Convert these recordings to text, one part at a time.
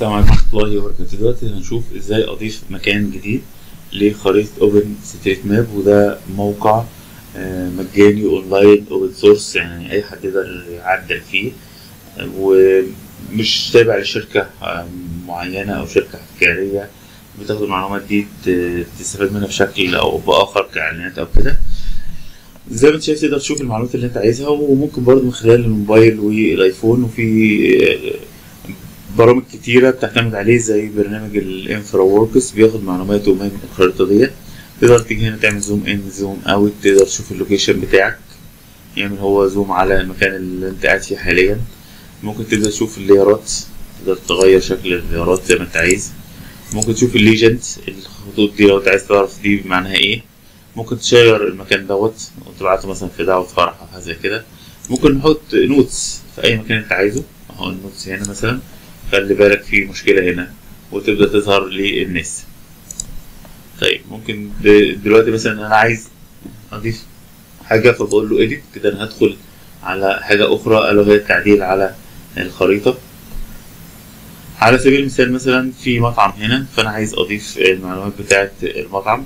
السلام عليكم ورحمة الله وبركاته دلوقتي هنشوف ازاي اضيف مكان جديد لخريطة اوبن ستريت ماب وده موقع آه، مجاني اونلاين اوبن سورس يعني اي حد يقدر يعدل فيه آه، ومش تابع لشركة آه، معينة او شركة احتكارية بتاخد المعلومات دي ت- تستفاد منها بشكل او باخر كاعلانات او كده زي ما انت شايف تقدر تشوف المعلومات اللي انت عايزها وممكن برضه من خلال الموبايل والايفون وفي آه، برامج كتيرة بتعتمد عليه زي برنامج الانفرا ووركس بياخد معلوماته من الخريطة ديت تقدر تيجي هنا تعمل زوم ان زوم اوت تقدر تشوف اللوكيشن بتاعك يعمل هو زوم على المكان اللي انت قاعد فيه حاليا ممكن تبدأ تشوف الليارات تقدر تغير شكل الليارات زي ما انت عايز ممكن تشوف الليجند الخطوط دي لو انت عايز تعرف دي معناها ايه ممكن تشير المكان دوت وتبعته مثلا في دعوة فرح او حاجة زي كده ممكن نحط نوتس في اي مكان انت عايزه اهو النوتس هنا مثلا خلي بالك في مشكلة هنا وتبدأ تظهر للناس طيب ممكن د- دلوقتي مثلا انا عايز اضيف حاجة فبقول له edit كده انا هدخل على حاجة اخرى الا وهي التعديل على الخريطة على سبيل المثال مثلا في مطعم هنا فانا عايز اضيف المعلومات بتاعة المطعم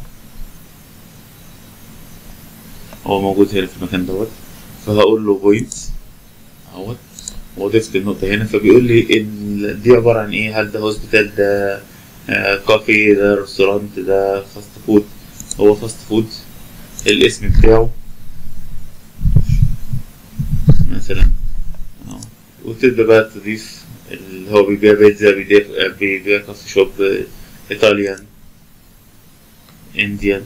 هو موجود هنا في المكان دوت فهقول له بوينت اهوت وضفت النقطة هنا فبيقول لي إن دي عبارة عن إيه هل ده هوسبيتال ده آه، كافي ده ريستورانت ده فاست فود هو فاست فود الاسم بتاعه مثلا أهو. وتبدأ بقى تضيف اللي هو بيبيع بيتزا بيبيع بيبيع كافي شوب آه، إيطاليان إنديان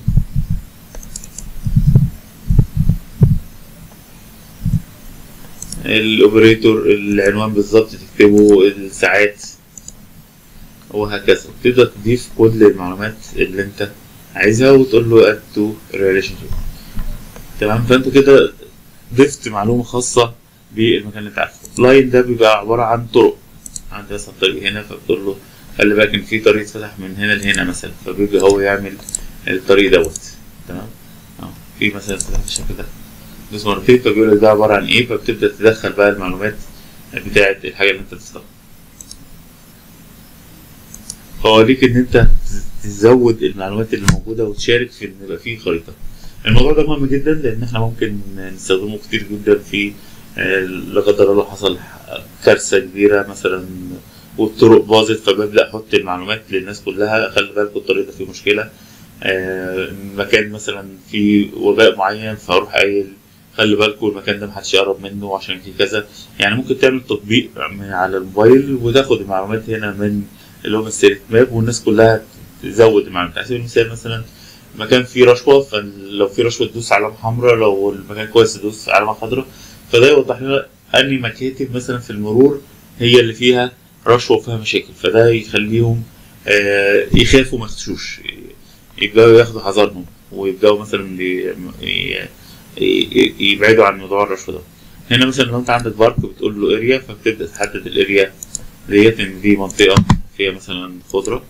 الاوبريتور العنوان بالظبط تكتبه الساعات وهكذا تقدر تضيف كل المعلومات اللي انت عايزها وتقول له add to relationship تمام فانت كده ضفت معلومة خاصة بالمكان اللي انت عارفه لاين ده بيبقى عبارة عن طرق عندي مثلا طريق هنا فبتقول له خلي بالك ان في طريق اتفتح من هنا لهنا مثلا فبيبقى هو يعمل الطريق دوت تمام اه في مثلا فتح بالشكل ده دوس مرتين فبيقول لك ده عبارة عن ايه فبتبدأ تدخل بقى المعلومات بتاعة الحاجة اللي انت بتستخدمها فأوريك ان انت تزود المعلومات اللي موجودة وتشارك في ان يبقى فيه خريطة الموضوع ده مهم جدا لان احنا ممكن نستخدمه كتير جدا في آه، لا قدر الله حصل كارثة كبيرة مثلا والطرق باظت فببدأ احط المعلومات للناس كلها خلي بالكم الطريق ده فيه مشكلة آه، مكان مثلا فيه وباء معين فاروح قايل خلي بالكم المكان ده محدش يقرب منه عشان في كذا يعني ممكن تعمل تطبيق من على الموبايل وتاخد المعلومات هنا من الاوبن ستريت ماب والناس كلها تزود المعلومات على سبيل المثال مثلا مكان فيه رشوة فلو في رشوة تدوس علامة حمراء لو المكان كويس تدوس علامة خضراء فده يوضح لنا أنهي مكاتب مثلا في المرور هي اللي فيها رشوة وفيها مشاكل فده يخليهم آه، يخافوا ما يخشوش يبدأوا ياخدوا حذرهم ويبدأوا مثلا ي- ي- ي- يبعدوا عن موضوع الرشوة ده هنا مثلا لو انت عندك بارك بتقول له اريا فبتبدأ تحدد الاريا ديت ان دي منطقة فيها مثلا خضرة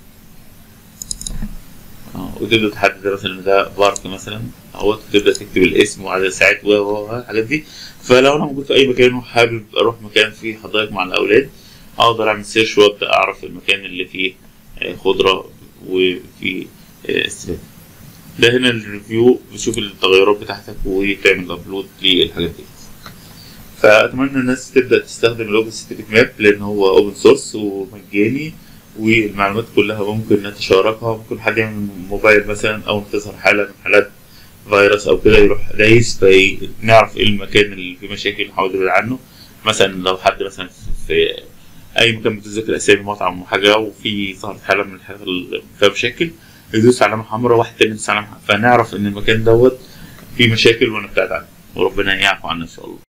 اه وتبدأ تحدد مثلا إن ده بارك مثلا اهو تبدأ تكتب الاسم وعدد الساعات و و- و الحاجات دي فلو انا موجود في اي مكان وحابب اروح مكان فيه حدائق مع الاولاد اقدر اعمل سيرش وابدأ اعرف المكان اللي فيه آه، خضرة وفيه آه، استفادة ده هنا الريفيو بتشوف التغيرات بتاعتك وتعمل ابلود للحاجات دي فاتمنى الناس تبدا تستخدم الاوبن ستريت ماب لان هو اوبن سورس ومجاني والمعلومات كلها ممكن نتشاركها ممكن حد يعمل موبايل مثلا او تظهر حاله من حالات فيروس او كده يروح دايس فنعرف ايه المكان اللي فيه مشاكل نحاول نبعد عنه مثلا لو حد مثلا في اي مكان بتذاكر اسامي مطعم وحاجه وفي ظهرت حاله من الحالات اللي فيها مشاكل يدوس علامة حمراء واحد تاني يدوس علامة حمراء فنعرف إن المكان دوت فيه مشاكل ونبتعد عنه وربنا يعفو عنا إن شاء الله